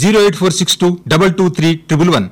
Zero eight four six two double two three triple one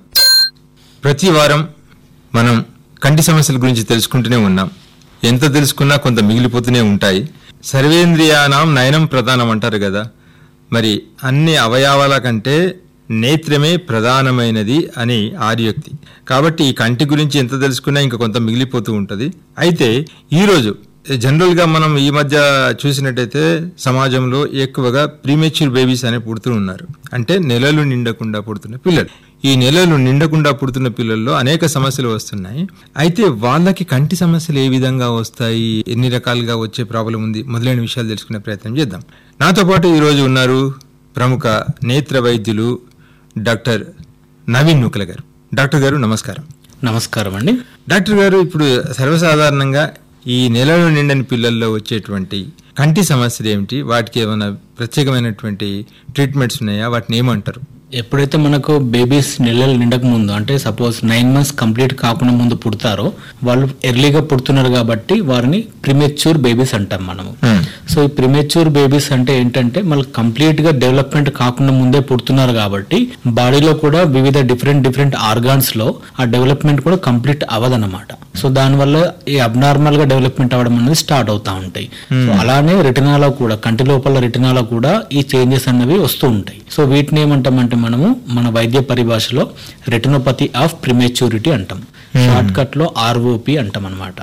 ప్రతి వారం మనం కంటి సమస్యల గురించి తెలుసుకుంటూనే ఉన్నాం ఎంత తెలుసుకున్నా కొంత మిగిలిపోతూనే ఉంటాయి సర్వేంద్రియానాం నయనం ప్రధానం అంటారు కదా మరి అన్ని అవయవాల కంటే నేత్రమే ప్రధానమైనది అని ఆర్యోక్తి కాబట్టి ఈ కంటి గురించి ఎంత తెలుసుకున్నా ఇంకా కొంత మిగిలిపోతూ ఉంటుంది అయితే ఈరోజు జనరల్ గా మనం ఈ మధ్య చూసినట్టయితే సమాజంలో ఎక్కువగా ప్రీమెచ్యూర్ బేబీస్ అనే పుడుతూ ఉన్నారు అంటే నెలలు నిండకుండా పుడుతున్న పిల్లలు ఈ నెలలు నిండకుండా పుడుతున్న పిల్లల్లో అనేక సమస్యలు వస్తున్నాయి అయితే వాళ్ళకి కంటి సమస్యలు ఏ విధంగా వస్తాయి ఎన్ని రకాలుగా వచ్చే ప్రాబ్లం ఉంది మొదలైన విషయాలు తెలుసుకునే ప్రయత్నం చేద్దాం నాతో పాటు ఈరోజు ఉన్నారు ప్రముఖ నేత్ర వైద్యులు డాక్టర్ నవీన్ నూకల గారు డాక్టర్ గారు నమస్కారం నమస్కారం అండి డాక్టర్ గారు ఇప్పుడు సర్వసాధారణంగా ఈ నెలలు నిండని పిల్లల్లో వచ్చేటువంటి కంటి సమస్యలు ఏమిటి వాటికి ఏమైనా ప్రత్యేకమైనటువంటి ట్రీట్మెంట్స్ ఉన్నాయా వాటిని ఏమంటారు ఎప్పుడైతే మనకు బేబీస్ నెలలు నిండక ముందు అంటే సపోజ్ నైన్ మంత్స్ కంప్లీట్ కాకుండా ముందు పుడతారో వాళ్ళు ఎర్లీగా పుడుతున్నారు కాబట్టి వారిని ప్రిమెచ్యూర్ బేబీస్ అంటాం మనము సో ఈ ప్రిమెచ్యూర్ బేబీస్ అంటే ఏంటంటే మళ్ళీ కంప్లీట్ గా డెవలప్మెంట్ కాకుండా ముందే పుడుతున్నారు కాబట్టి బాడీలో కూడా వివిధ డిఫరెంట్ డిఫరెంట్ ఆర్గాన్స్ లో ఆ డెవలప్మెంట్ కూడా కంప్లీట్ అవ్వదన్నమాట సో దానివల్ల ఈ అబ్నార్మల్ గా డెవలప్మెంట్ అవ్వడం అనేది స్టార్ట్ అవుతా ఉంటాయి సో అలానే రెటినాలో కూడా కంటి లోపల రెటినాలో కూడా ఈ చేంజెస్ అన్నవి వస్తూ ఉంటాయి సో వీటిని ఏమంటామంటే మనము మన వైద్య పరిభాషలో రెటినోపతి ఆఫ్ ప్రిమేచ్యూరిటీ అంటాం షార్ట్ కట్ లో ఆర్ఓపి అంటాం అనమాట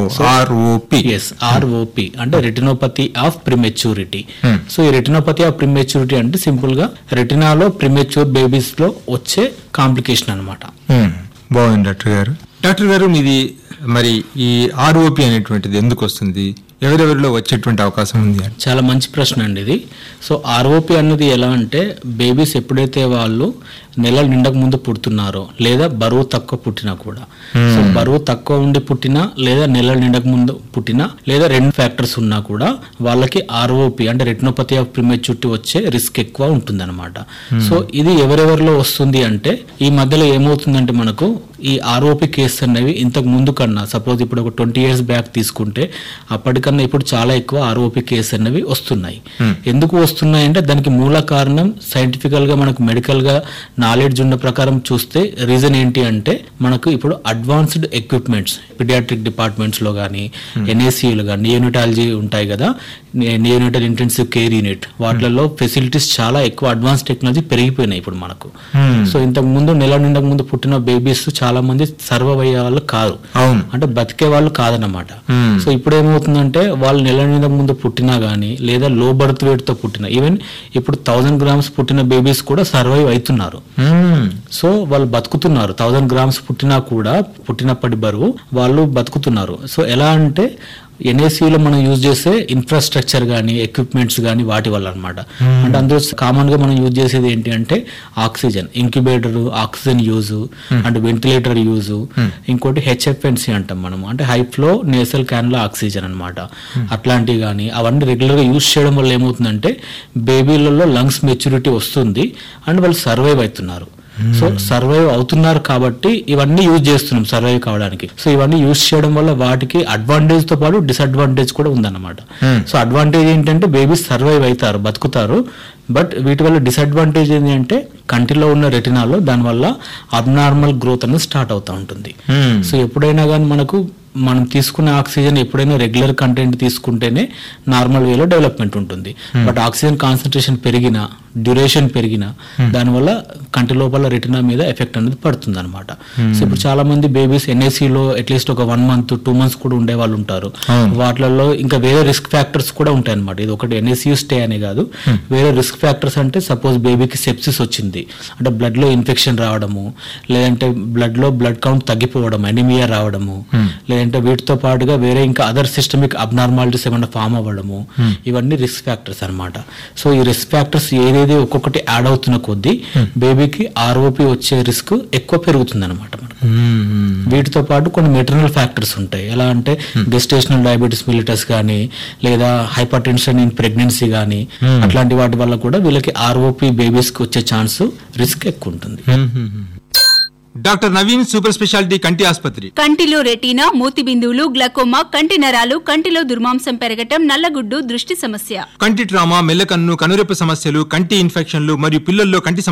ఆర్ఓపి ఎస్ ఆర్ఓపి అంటే రెటినోపతి ఆఫ్ ప్రిమెచ్యూరిటీ సో ఈ రెటినోపతి ఆఫ్ ప్రిమెచ్యూరిటీ అంటే సింపుల్ గా రెటినాలో ప్రిమెచ్యూర్ బేబీస్ లో వచ్చే కాంప్లికేషన్ అన్నమాట బాగుంది డాక్టర్ గారు డాక్టర్ గారు మీది మరి ఈ ఆర్ఓపి అనేటువంటిది ఎందుకు వస్తుంది ఎవరెవరిలో వచ్చేటువంటి అవకాశం ఉంది అని చాలా మంచి ప్రశ్న అండి ఇది సో ఆర్ఓపి అన్నది ఎలా అంటే బేబీస్ ఎప్పుడైతే వాళ్ళు నెలలు నిండక ముందు పుడుతున్నారో లేదా బరువు తక్కువ పుట్టినా కూడా సో బరువు తక్కువ ఉండి పుట్టినా లేదా నెలలు నిండక ముందు పుట్టినా లేదా రెండు ఫ్యాక్టర్స్ ఉన్నా కూడా వాళ్ళకి ఆర్ఓపి అంటే రెటినోపతి ఆఫ్ ప్రిమెచ్యూరిటీ వచ్చే రిస్క్ ఎక్కువ ఉంటుందన్నమాట సో ఇది ఎవరెవరిలో వస్తుంది అంటే ఈ మధ్యలో ఏమవుతుందంటే మనకు ఈ ఆర్ఓపి కేసు అనేవి ఇంతకు ముందు కన్నా సపోజ్ ఇప్పుడు ఒక ట్వంటీ ఇయర్స్ బ్యాక్ తీసుకుంటే అప్పటికన్నా ఇప్పుడు చాలా ఎక్కువ ఆర్ఓపి కేసు అనేవి వస్తున్నాయి ఎందుకు వస్తున్నాయి అంటే దానికి మూల కారణం సైంటిఫికల్ గా మనకు మెడికల్ గా నాలెడ్జ్ ఉన్న ప్రకారం చూస్తే రీజన్ ఏంటి అంటే మనకు ఇప్పుడు అడ్వాన్స్డ్ ఎక్విప్మెంట్స్ పిడియాట్రిక్ డిపార్ట్మెంట్స్ లో కానీ ఎన్ఏసీలు కానీ నియోనిటాలజీ ఉంటాయి కదా నియోనిటల్ ఇంటెన్సివ్ కేర్ యూనిట్ వాటిలలో ఫెసిలిటీస్ చాలా ఎక్కువ అడ్వాన్స్ టెక్నాలజీ పెరిగిపోయినాయి ఇప్పుడు మనకు సో ఇంతకు ముందు నెల నిండక ముందు పుట్టిన బేబీస్ చాలా మంది సర్వైవ్ అయ్యే వాళ్ళు కాదు అవును అంటే బతికే వాళ్ళు కాదన్నమాట Hmm. సో ఇప్పుడు ఏమవుతుందంటే వాళ్ళు నెల నిండా ముందు పుట్టినా గానీ లేదా లో బర్త్ వెయిట్ తో పుట్టిన ఈవెన్ ఇప్పుడు థౌసండ్ గ్రామ్స్ పుట్టిన బేబీస్ కూడా సర్వైవ్ అవుతున్నారు మ్మ్. సో వాళ్ళు బతుకుతున్నారు థౌసండ్ గ్రామ్స్ పుట్టినా కూడా పుట్టినప్పటి బరువు వాళ్ళు బతుకుతున్నారు సో ఎలా అంటే ఎన్ఏసీలో మనం యూజ్ చేసే ఇన్ఫ్రాస్ట్రక్చర్ కానీ ఎక్విప్మెంట్స్ కానీ వాటి వల్ల అనమాట అంటే అందులో కామన్ గా మనం యూజ్ చేసేది ఏంటి అంటే oxygen incubator oxygen use and ventilator use ఇంకోటి హెచ్ఎఫ్ఎన్సి అంటాం మనం అంటే హై ఫ్లో నేసల్ క్యాన్లో ఆక్సిజన్ అన్నమాట అట్లాంటివి కానీ అవన్నీ రెగ్యులర్ గా యూజ్ చేయడం వల్ల ఏమవుతుందంటే బేబీలలో లంగ్స్ మెచ్యూరిటీ వస్తుంది అండ్ వాళ్ళు సర్వైవ్ అవుతున్నారు సో సర్వైవ్ అవుతున్నారు కాబట్టి ఇవన్నీ యూజ్ చేస్తున్నాం సర్వైవ్ కావడానికి సో ఇవన్నీ యూజ్ చేయడం వల్ల వాటికి అడ్వాంటేజ్ తో పాటు డిసడ్వాంటేజ్ కూడా ఉందన్నమాట సో అడ్వాంటేజ్ ఏంటంటే బేబీస్ సర్వైవ్ అవుతారు బతుకుతారు బట్ వీటి వల్ల డిసడ్వాంటేజ్ ఏంటి అంటే కంటిలో ఉన్న రెటినాలో దానివల్ల అబ్నార్మల్ గ్రోత్ అనేది స్టార్ట్ అవుతూ ఉంటుంది మ్మ్. సో ఎప్పుడైనా కానీ మనకు మనం తీసుకునే ఆక్సిజన్ ఎప్పుడైనా రెగ్యులర్ కంటెంట్ తీసుకుంటేనే నార్మల్ వేలో డెవలప్మెంట్ ఉంటుంది బట్ ఆక్సిజన్ కాన్సన్ట్రేషన్ పెరిగినా డ్యూరేషన్ పెరిగినా దానివల్ల కంటి లోపల రెటినా మీద ఎఫెక్ట్ అనేది పడుతుంది అనమాట సో ఇప్పుడు చాలా మంది బేబీస్ ఎన్ఏసీలో అట్లీస్ట్ ఒక వన్ మంత్ టూ మంత్స్ కూడా ఉండే వాళ్ళు ఉంటారు వాటిలలో ఇంకా వేరే రిస్క్ ఫ్యాక్టర్స్ కూడా ఉంటాయి అనమాట ఇది ఒకటి ఎన్ఏసీ స్టే అనే కాదు వేరే రిస్క్ ఫ్యాక్టర్స్ అంటే సపోజ్ బేబీకి సెప్సిస్ వచ్చింది అంటే బ్లడ్ లో ఇన్ఫెక్షన్ రావడము లేదంటే బ్లడ్ లో బ్లడ్ కౌంట్ తగ్గిపోవడం ఎనిమియా రావడము లేదంటే వీటితో పాటుగా వేరే ఇంకా అదర్ సిస్టమిక్ అబ్నార్మాలిటీస్ ఏమైనా ఫామ్ అవ్వడము ఇవన్నీ రిస్క్ ఫ్యాక్టర్స్ అన్నమాట సో ఈ రిస్క్ ఫ్యాక్టర్స్ ఏదేది ఒక్కొక్కటి యాడ్ అవుతున్న కొద్దీ బేబీకి ఆర్ఓపి వచ్చే రిస్క్ ఎక్కువ పెరుగుతుంది అనమాట మనకు మ్మ్. వీటితో పాటు కొన్ని మెటర్నల్ ఫ్యాక్టర్స్ ఉంటాయి ఎలా అంటే గెస్టేషనల్ డయాబెటీస్ మిలిటస్ కానీ లేదా హైపర్ టెన్షన్ ఇన్ ప్రెగ్నెన్సీ కానీ అట్లాంటి వాటి వల్ల కూడా వీళ్ళకి ఆర్ఓపి బేబీస్ కి వచ్చే ఛాన్స్ రిస్క్ ఎక్కువ ఉంటుంది మ్మ్. డాక్టర్ నవీన్ సూపర్ స్పెషాలిటీ కంటి ఆసుపత్రి కంటిలో రెటీనా మూతి బిందువులు గ్లకోమా కంటి నరాలు కంటిలో దుర్మాంసం పెరగటం నల్లగుడ్డు దృష్టి సమస్య కంటి ట్రామా మెల్లకన్ను కనురెప్ప సమస్యలు కంటి ఇన్ఫెక్షన్లు మరియు పిల్లల్లో కంటి